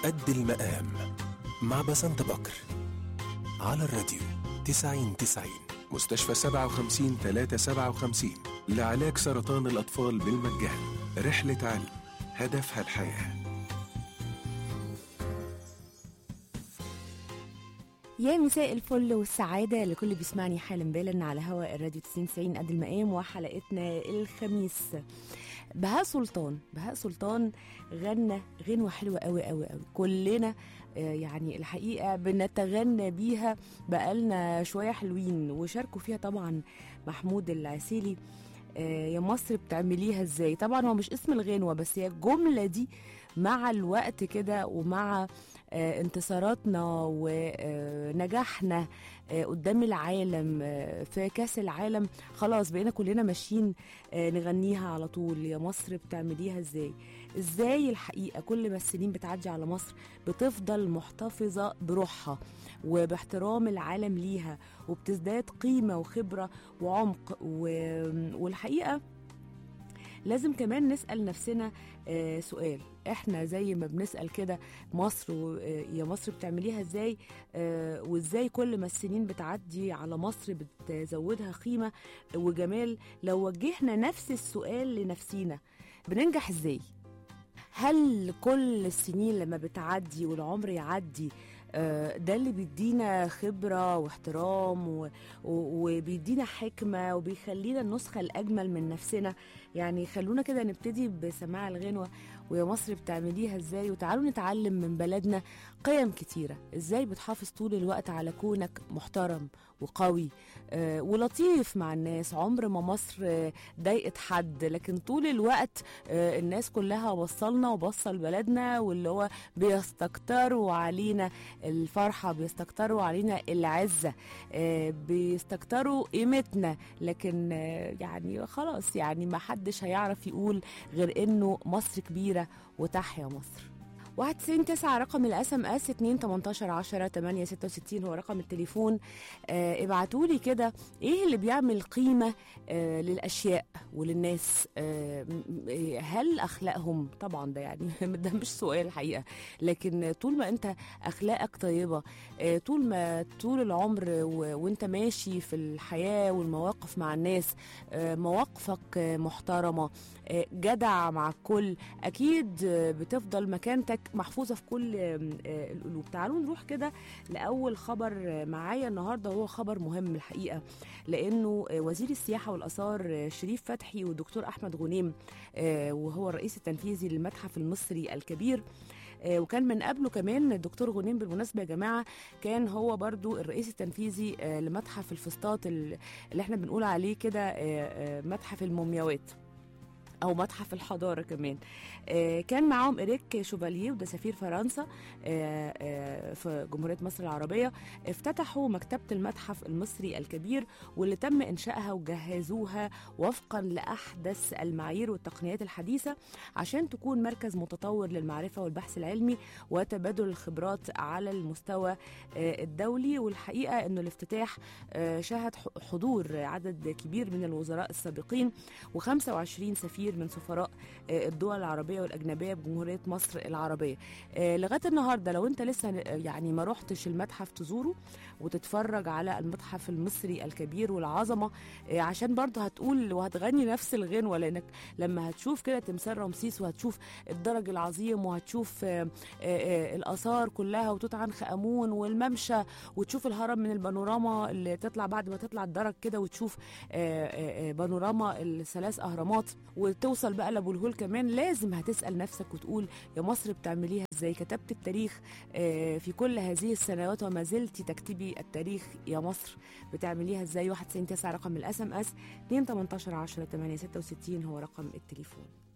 قد المقام مع بسنت بكر على الراديو 90 90 مستشفى 57 357 لعلاج سرطان الأطفال بالمجان رحلة علم هدفها الحياه يا مساء الفل والسعادة لكل اللي بيسمعني حالا بالا على هواء الراديو 90 90 قد المقام وحلقتنا الخميس بهاء سلطان بهاء سلطان غنى غنوة حلوة قوي قوي قوي كلنا آه، يعني الحقيقة بنتغنى بيها بقالنا شوية حلوين وشاركوا فيها طبعا محمود العسيلي آه، يا مصر بتعمليها ازاي طبعا هو مش اسم الغنوة بس هي الجملة دي مع الوقت كده ومع آه، انتصاراتنا ونجاحنا قدام العالم آه، في كاس العالم خلاص بقينا كلنا ماشيين آه، نغنيها على طول يا مصر بتعمليها ازاي ازاي الحقيقه كل ما السنين بتعدي على مصر بتفضل محتفظه بروحها وباحترام العالم ليها وبتزداد قيمه وخبره وعمق و- والحقيقه لازم كمان نسأل نفسنا آه، سؤال احنا زي ما بنسأل كده مصر و- آه، يا مصر بتعمليها ازاي آه، وازاي كل ما السنين بتعدي على مصر بتزودها قيمة وجمال لو وجهنا نفس السؤال لنفسينا بننجح ازاي هل كل السنين لما بتعدي والعمر يعدي آه، ده اللي بيدينا خبرة واحترام و- و- وبيدينا حكمة وبيخلينا النسخة الأجمل من نفسنا يعني خلونا كده نبتدي بسماع الغنوة ويا مصر بتعمليها ازاي وتعالوا نتعلم من بلدنا قيم كتيرة ازاي بتحافظ طول الوقت على كونك محترم وقوي آه، ولطيف مع الناس عمر ما مصر آه، ضايقت حد لكن طول الوقت آه، الناس كلها وصلنا وبصل بلدنا واللي هو بيستكتروا علينا الفرحة بيستكتروا علينا العزة آه، بيستكتروا قيمتنا لكن آه، يعني خلاص يعني ما حدش هيعرف يقول غير انه مصر كبيرة وتحيا مصر 91 9 رقم الاس ام اس 2 18 10 8 66 هو رقم التليفون آه ابعتوا لي كده ايه اللي بيعمل قيمه آه للاشياء وللناس آه م- آه، هل اخلاقهم طبعا ده يعني ده مش سؤال الحقيقه لكن طول ما انت اخلاقك طيبه آه طول ما طول العمر و- وانت ماشي في الحياه والمواقف مع الناس آه مواقفك آه محترمه آه جدع مع الكل اكيد آه، بتفضل مكانتك محفوظه في كل آه، آه، القلوب تعالوا نروح كده لاول خبر آه، معايا النهارده هو خبر مهم الحقيقه لانه آه، وزير السياحه والاثار آه، شريف فتحي والدكتور احمد غنيم آه، وهو الرئيس التنفيذي للمتحف المصري الكبير آه، وكان من قبله كمان الدكتور غنيم بالمناسبه يا جماعه كان هو برضو الرئيس التنفيذي آه، لمتحف الفسطاط ال- اللي احنا بنقول عليه كده آه، آه، متحف المومياوات او متحف الحضاره كمان آه، كان معاهم إريك شوفاليه وده سفير فرنسا آه، آه، في جمهورية مصر العربية افتتحوا مكتبة المتحف المصري الكبير واللي تم إنشائها وجهزوها وفقا لأحدث المعايير والتقنيات الحديثة عشان تكون مركز متطور للمعرفة والبحث العلمي وتبادل الخبرات على المستوى آه، الدولي والحقيقة أنه الافتتاح آه، شهد ح- حضور عدد كبير من الوزراء السابقين و25 سفير من سفراء آه، الدول العربيه والاجنبيه بجمهوريه مصر العربيه آه، لغايه النهارده لو انت لسه آه، يعني ما رحتش المتحف تزوره وتتفرج على المتحف المصري الكبير والعظمه آه، عشان برضه هتقول وهتغني نفس الغنوه لانك لما هتشوف كده تمثال رمسيس وهتشوف الدرج العظيم وهتشوف آه، آه، آه، الاثار كلها وتوت عنخ امون والممشى وتشوف الهرم من البانوراما اللي تطلع بعد ما تطلع الدرج كده وتشوف آه، آه، آه، بانوراما الثلاث اهرامات وتوصل بقى لابو الهول كمان لازم هتسال نفسك وتقول يا مصر بتعمليها ازاي كتبت التاريخ آه، في كل هذه السنوات وما زلت تكتبي التاريخ يا مصر بتعمليها ازاي 199 رقم الاس ام اس 2 18 10 8 66 هو رقم التليفون